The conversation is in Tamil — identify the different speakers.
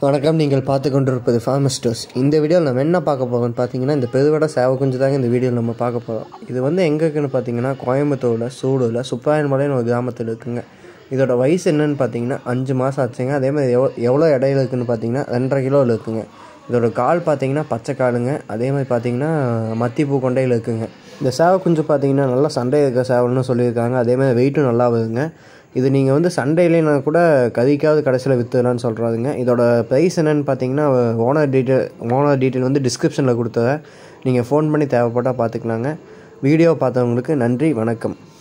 Speaker 1: வணக்கம் நீங்கள் பார்த்து கொண்டிருப்பது ஃபார்மஸ்டர்ஸ் இந்த வீடியோவில் நம்ம என்ன பார்க்க போகிறோம்னு பார்த்தீங்கன்னா இந்த பெருவடை சேவை குஞ்சு தாங்க இந்த வீடியோவில் நம்ம பார்க்க போகிறோம் இது வந்து எங்கே இருக்குன்னு பார்த்தீங்கன்னா கோயம்புத்தூரில் சூடூரில் சுப்பாயன்மலைன்னு ஒரு கிராமத்தில் இருக்குங்க இதோட வயசு என்னன்னு பார்த்தீங்கன்னா அஞ்சு மாதம் ஆச்சுங்க அதே மாதிரி எவ்வளோ எவ்வளோ இடையில இருக்குன்னு பார்த்தீங்கன்னா ரெண்டரை கிலோவில் இருக்குங்க இதோட கால் பார்த்தீங்கன்னா பச்சை காலுங்க அதே மாதிரி பார்த்தீங்கன்னா மத்திப்பூ கொண்டையில் இருக்குங்க இந்த சேவை குஞ்சு பார்த்தீங்கன்னா நல்லா சண்டை இருக்க சேவல்னு சொல்லியிருக்காங்க அதே மாதிரி வெயிட்டும் நல்லா வருதுங்க இது நீங்கள் வந்து சண்டேலேனா கூட கதிக்காவது கடைசியில் விற்றுலான்னு சொல்கிறாருங்க இதோட ப்ரைஸ் என்னென்னு பார்த்தீங்கன்னா ஓனர் டீட்டெயில் ஓனர் டீட்டெயில் வந்து டிஸ்கிரிப்ஷனில் கொடுத்தத நீங்கள் ஃபோன் பண்ணி தேவைப்பட்டால் பார்த்துக்கலாங்க வீடியோ பார்த்தவங்களுக்கு நன்றி வணக்கம்